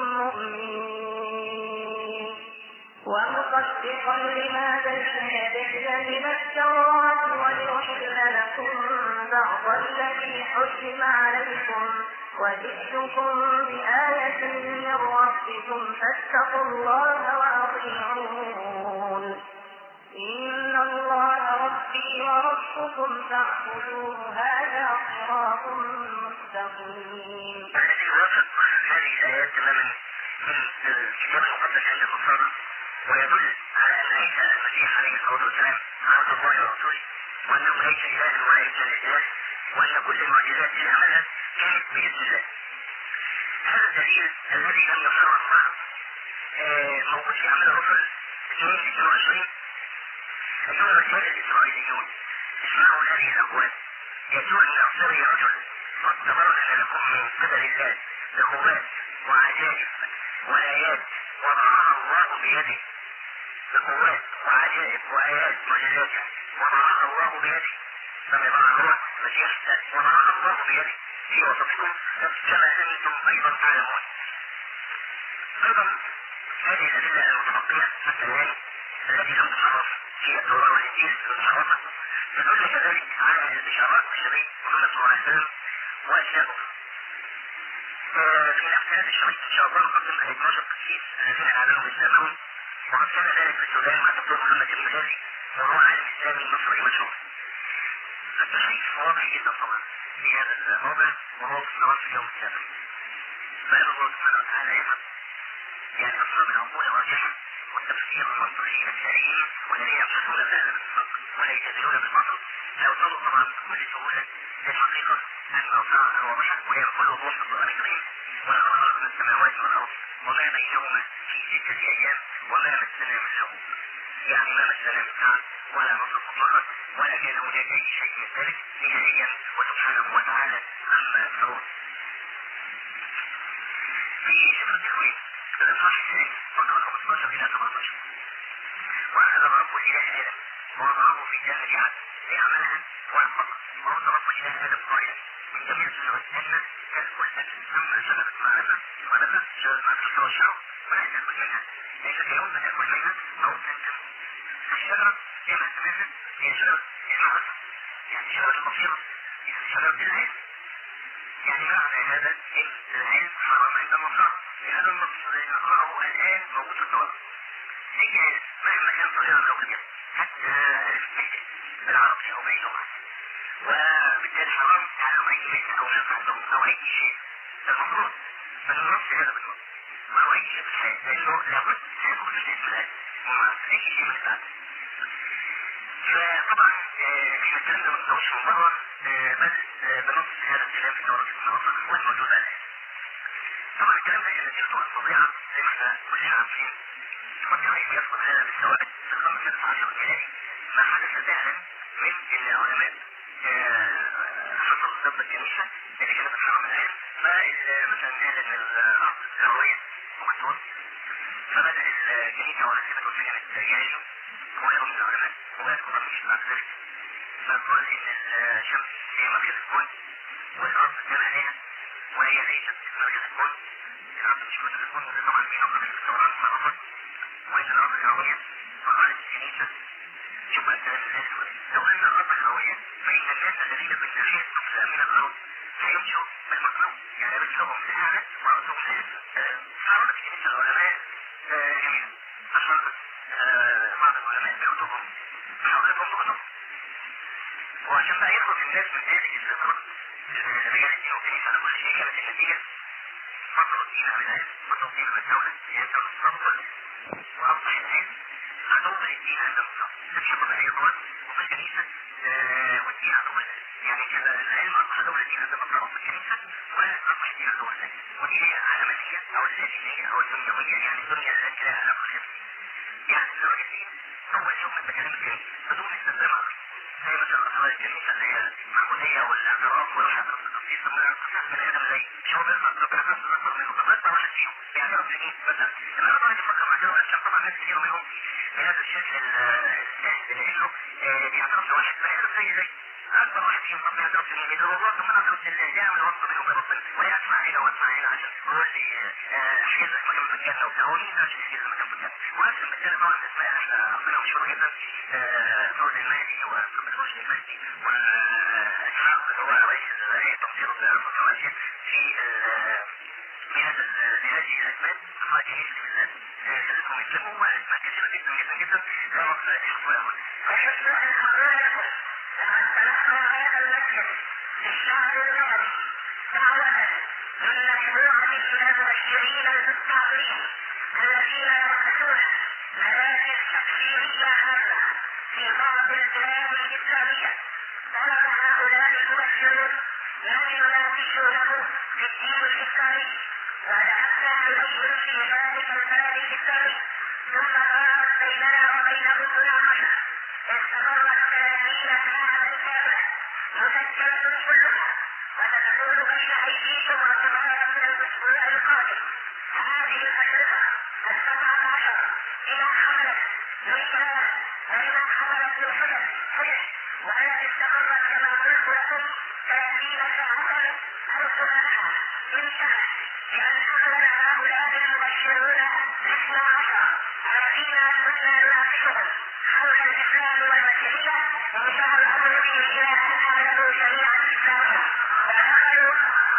مؤمنين ومصدقا لما بين يدي من التوراة ولأحل لكم بعض الذي حرم عليكم وجئتكم بآية من ربكم فاتقوا الله وأطيعون إن الله ربي وربكم فاعبدوه هذا صراط مستقيم. يوافق هذه الآيات تماما في الكتاب المقدس عند النصارى ويدل على أن عيسى المسيح عليه الصلاة والسلام عبد الله ورسوله وأنه ليس إلها ولا ابن لله وأن كل المعجزات اللي عملها كانت بإذن الله. هذا الدليل الذي لم يصرح بعد آه، موجود في اعمال الرسل 2 22 ايها الرجال الاسرائيليون اسمعوا هذه الاقوال يسوع الناصري رجل قد تبرهن لكم من قبل الله بقوات وعجائب وايات وضعها الله بيده بقوات وعجائب وايات معجزات وضعها الله بيده فبضعها هو مسيح وضعها الله بيده في وسطكم كما انتم ايضا تعلمون ايضا هذه الادله المتبقيه حتى الان التي لم تحرف في التوراه والانجيل المحرفه تدل كذلك على البشارات بالنبي محمد صلى الله عليه وسلم واشياء في الاحداث الشريف ان شاء الله نقدم ال 12 قسيس الذين اعلنوا اسلامهم وقد كان ذلك في السودان مع الدكتور محمد بن غازي وهو عالم اسلامي مصري مشهور. التشريف واضح جدا طبعا في هذا الموضع وهو في الصلاه في اليوم السابع. فيا الله سبحانه وتعالى يفهم يعني اصحاب العقول الراجحه والتفسير المنطقي السليم والذين يبحثون فعلا بالحق ولا يجادلون بالباطل سيوصلوا طبعا بكل سهوله للحقيقه الموضوعه الواضحه وهي كل وضوح في القران الكريم ولقد خلقنا السماوات والارض وما بينهما في سته ايام وما مسنا من لغوب يعني ما مسنا من تعب ولا نصر مطلقا ولا كان هناك اي شيء من ذلك نهائيا وسبحانه وتعالى عما يفترون في سفر التكوين الاصحاح الثاني رقم 15 الى 17 واخذ الرب اله ادم ووضعه في جنه عدن ليعملها وانفق ووضع الرب اله ادم قائلا من جميع شجرة الجنة تأكل أما شجرة معرفة ونفس شجرة معرفة والشعر ولا تأكل منها ليس كيوم تأكل منها أو تنتم الشجرة كما سمعنا هي شجرة المعرفة يعني شجرة البصيرة يعني شجرة العلم يعني معنى هذا ان العلم حرام عند النصارى هذا النص الذي نقرأه الآن موجود في التوراة أي علم مهما كان صغيرا أو كبيرا حتى الفكر بالعربي أو بأي لغة وبالتالي حرام تعلم أي مهنة أو فقه أو أي شيء المفروض من النص هذا بالنص أو أي شيء في الحياة لأنه لابد سيكون في الاسم الآن أي شيء من البعد فطبعا احنا الكلام ده ما نقدرش من بره بل بنص هذا الكلام في التوراة المعروفة والموجود الآن طبعا الكلام ده نتيجته الفظيعة زي ما احنا كلنا عارفين قد يعيش يسقط هذا بالسواد في القرن السادس عشر الميلادي ما حدث فعلا من ان العلماء حصل ضد الكنيسة اللي كانت بتحرم العلم فمثلا قال ان الارض كروية ومكتوب فبدأ الكنيسة وحسبته سجنت جاهزه وغيره من العلماء ويذكر مش بعد ذلك فقال ان الشمس هي مركز الكون والارض تابع عليها وهي ليست مركز الكون الارض مش مركز الكون وده طبعا في نقطة في التوراة معروفة وان الارض كروية فقالت الكنيسة شوف بقى الكلام الهادف لو ان الارض كروية فان الناس الذين بالناحية السفلى من الارض هيمشوا بالمطلوب يعني رجلهم لأعلى ورأسهم لأسفل حركت كنيسة العلماء جميعا أشرقت بعض العلماء بكتبهم حركتهم بكتبهم وعشان بقى يخرج الناس من هذه الفترة رجال الدين والكنيسة على كل شيء كانت النتيجة فصلوا الدين عن العلم فصلوا الدين عن الدولة هي الدولة الصفر وأصبح العلم عدو للدين عند المصطفى تشبه أي قوات وفي الكنيسة والدين عدو يعني كده العلم أصبح دولة الدين عند المصطفى وفي الكنيسة وأصبح الدين عدو لله ودي هي العلمانية أو اللاتينية أو الدنيوية يعني الدنيا التي لها علاقة بها يعني الدرجة الدين أول يوم من تكلم الكنيسة بدون استخدام زي مثلا أسرار الكنيسة اللي هي المعمودية والاعتراف والحضرة التقديس ثم القصص من آدم زي مش هو بيطلع ربنا خلق الأكبر منه طب أنت واحد فيهم بيعترف بمين مثلا لما أنا واحد يفكر مع كده عشان طبعا ناس كتير منهم بهذا الشكل السهل لأنه بيعترف لواحد بيعترف زي زي أكبر واحد فيهم طب بيعترف بمين يقول والله طب أنا أعترف بالله ده من وسط بينه وبين ربنا ولا أسمع هنا وأسمع هنا عشان هو اللي أحجز لك مكان في الجنة وبتاع هو مين عشان يحجز لك مكان في الجنة ونفس المثال طبعا الأسماء اللي احنا عارفينها مشهورة جدا فوز المهدي ومحمد رشدي المهدي وإسحاق هو رئيس هيئة تنصير الأرض والرواسي في في هذا لهذه الأسماء أفراد كنيسة بالذات خلتهم يسلموا وأسماء كثيرة جدا جدا جدا لا وقت يحفظوا لهم وحسن أن أقول لكم لقد تلقى هذا المسجد في الشهر الماضي دعوة من مجموعة من المبشرين المستعصرين الذين يرأسون مراكز تفسيرية هامة في بعض البلاد الإسلامية طلب هؤلاء المبشرون من يناقشونه في الدين الإسلامي وذهبنا نبين في ذلك الباب الثاني ثم دارت بيننا وبينه مناقشه استمرت ثلاثين ساعه كامله مسجله كلها وستكون بين ايديكم اعتبارا من الاسبوع القادم هذه الاشرطه السبعه عشر الى حملت من كلام ولما حملت من حدث حدث وهي استمرت كما قلت لكم ثلاثين ساعه ارسل لها انتهت لان حملنا هؤلاء المبشرون اثنا عشر الذين كنا نناقشهم حول الاسلام والبشريه وانتهى الامر بهم الى ان اعلنوا شريعه الاسلام ودخلوا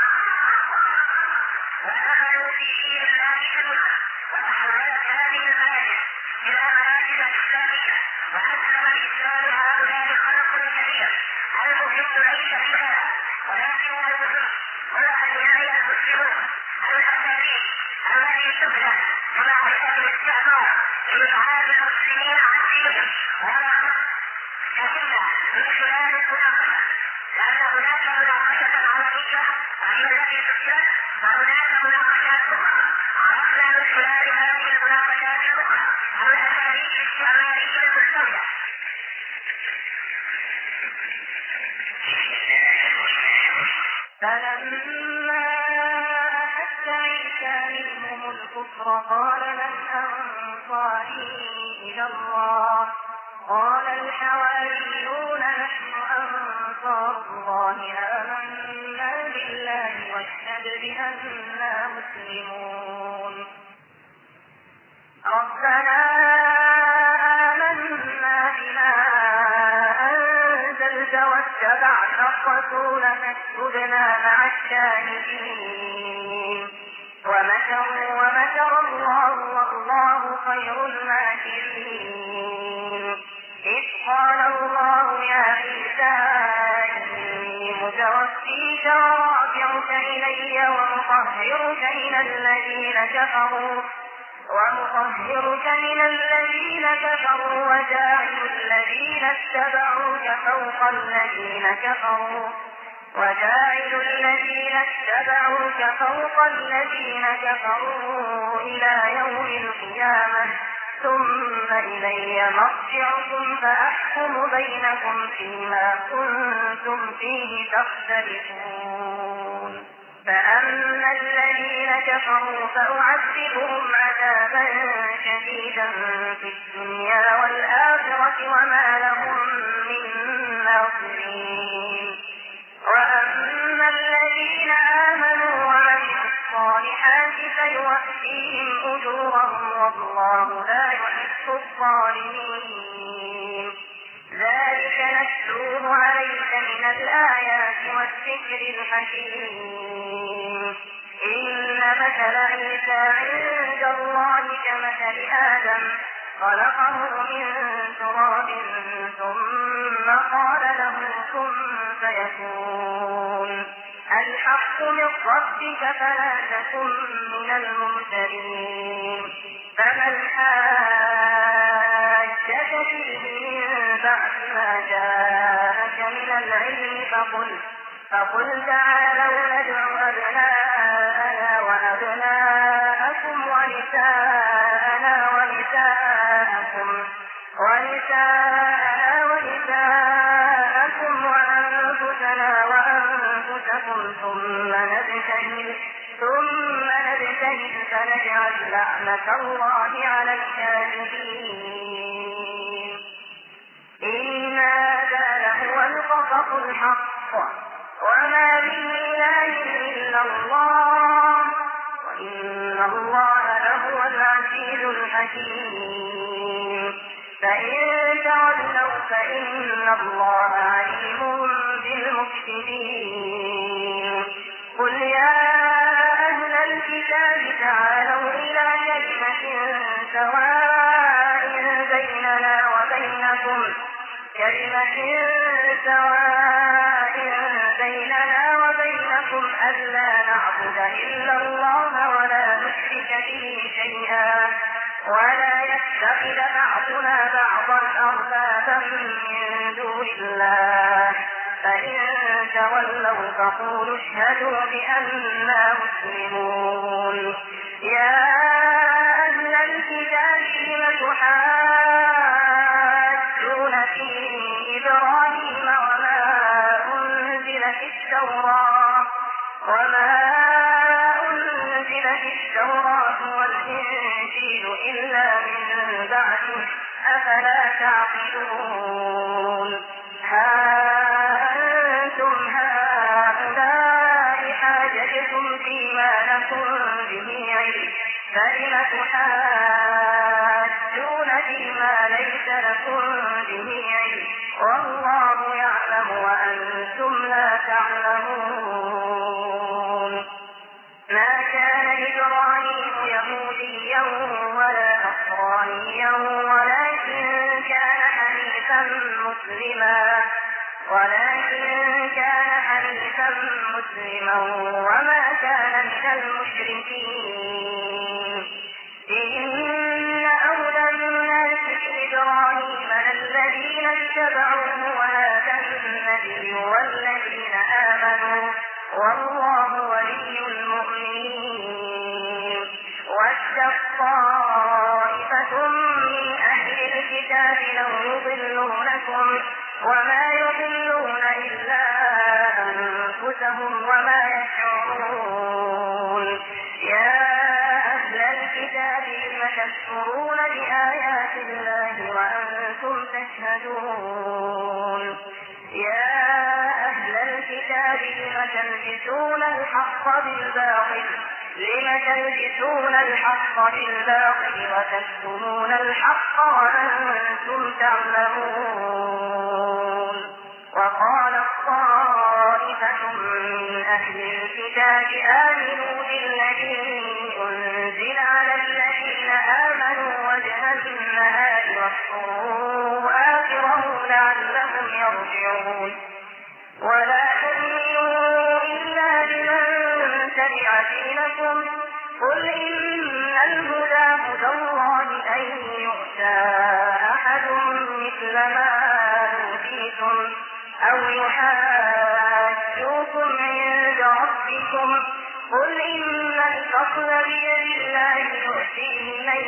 ودخلوا في دين الله جميعا وتحولت هذه المراكز الى مراكز اسلاميه واسلم الاسلام هؤلاء خلق كثير المهم ليس في هذا ولكن المهم هو ان يعي المسلمون الاساليب التي تبنى على حساب الاستعمار لابعاد المسلمين عن دينهم لكن من خلال المناقشه لان هناك مناقشه عربيه وهي التي تسجل وهناك مناقشات اخرى عرفنا من خلال هذه المناقشات الاخرى الاساليب الاستعماريه المستولى فلما أحس عيسى منهم الكفر قال من أنصاري إلى الله قال الحواريون نحن أنصار الله آمنا بالله واشهد بأننا مسلمون ربنا آمنا بما أنزلت واتبعنا الرسول فاكتبنا مع الشاهدين ومكروا ومكر الله والله خير الماكرين إذ قال الله يا عيسى إني متوفيك ورافعك إلي ومطهرك من الذين كفروا ومطهرك من الذين كفروا وجاعل الذين اتبعوك فوق الذين كفروا وجاعل الذين اتبعوك فوق الذين كفروا إلى يوم القيامة ثم إلي مرجعكم فأحكم بينكم فيما كنتم فيه تختلفون فأما الذين كفروا فأعذبهم عذابا شديدا في الدنيا والآخرة وما لهم من ناصرين وأما الذين آمنوا وعملوا الصالحات فيوفيهم أجورهم والله لا يحب الظالمين ذلك نتلوه عليك من الآيات والذكر الحكيم إن مثل عيسى عند الله كمثل آدم خلقه من تراب ثم قال له كن فيكون الحق من ربك فلا تكن من الممترين فمن حاجك فيه من بعد ما جاءك من العلم فقل فقل تعالوا ندع أبناءنا وأبناءكم ونساءنا ونساءكم ونساءنا ونساءكم وأنفسنا وأنفسكم ثم نبتهل ثم نبتهل فنجعل لعنة الله على الكاذبين إن هذا لهو القصص الحق وما من إله إلا الله وإن الله لهو العزيز الحكيم فإن تولوا فإن الله عليم بالمفسدين قل يا أهل الكتاب تعالوا إلى كلمة سواء بيننا وبينكم كلمة سواء بيننا وبينكم ألا نعبد إلا الله ولا نشرك به شيئا ولا يتخذ بعضنا بعضا أربابا من دون الله فإن تولوا فقولوا اشهدوا بأننا مسلمون يا أهل الكتاب لم تحاجون في إبراهيم وما أنزلت التوراة وما أنزلت التوراة والإنجيل إلا من بعده أفلا تعقلون ها أنتم هؤلاء حاججتم فيما لكم به علم فلم تحاجون فيما ليس لكم به علم والله يعلم وأنتم لا تعلمون ما كان إبراهيم يهوديا ولا نصرانيا ولكن كان حنيفا مسلما ولكن كان حنيفا مسلما وما كان من المشركين إن أولى الناس بإبراهيم الذين اتبعوه وهذا النبي والذين آمنوا والله ولي المؤمنين واشتق طائفة من أهل الكتاب لو يضلونكم وما يضلون إلا أنفسهم وما يشعرون يا أهل الكتاب لم تكفرون بآيات الله وأنتم تشهدون يا أهل الكتاب لم تلبسون الحق بالباطل لم تلبسون الحق بالباطل وتكتمون الحق وأنتم تعلمون وقال طائفة من أهل الكتاب آمنوا بالذي أنزل على الذين آمنوا وجه النهار واكفروا آخره لعلهم يرجعون ولا تؤمنوا إلا لمن تبع دينكم قل إن الهدى هدى الله أن يؤتى أحد مثل ما أوتيتم أو يحاجوكم عند ربكم قل إن الفضل بيد الله يؤتيه من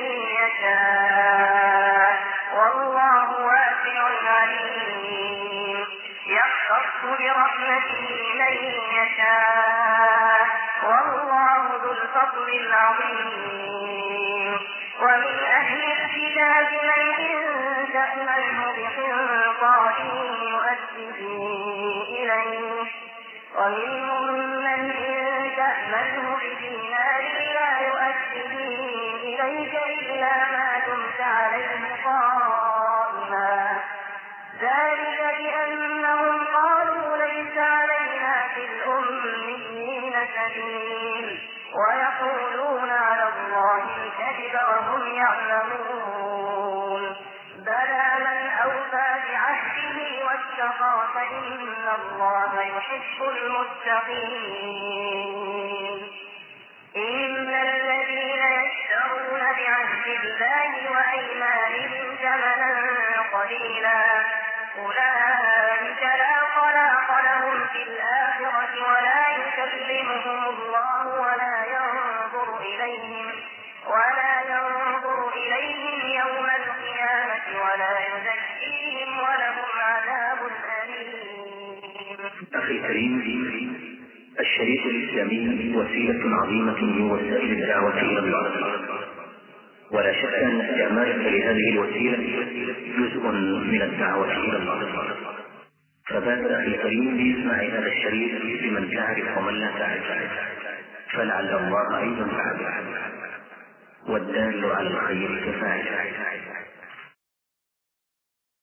يشاء والله واسع عليم يختص برحمته من يشاء والله ذو الفضل العظيم ومن أهل الكتاب من إن تأمنه بقنطار يؤديه إليه ومنهم من إن تأمنه بدينار لا يؤديه إليك إلا ما دمت عليه قائما ذلك بأنهم قالوا ليس علينا في الأميين سبيل ويقولون على الله الكذب وهم يعلمون بلى من أوفى بعهده واتقى فإن الله يحب المتقين إن الذين يشترون بعهد الله وأيمانهم ثمنا قليلا أولئك لا خلاق لهم في الآخرة ولا يكلمهم الله ولا ينظر إليهم ولا ينظر إليهم يوم القيامة ولا يزكيهم ولهم عذاب أليم أخي الكريم الشريط الإسلامي وسيلة عظيمة من وسائل الدعوة إلى الله ولا شك أن استعمالك لهذه الوسيلة جزء من الدعوة إلى الله فبادر أخي الكريم بإسماع هذا الشريط لمن تعرف ومن لا تعرف فلعل الله أيضا تعرف والدال على الخير كفاعل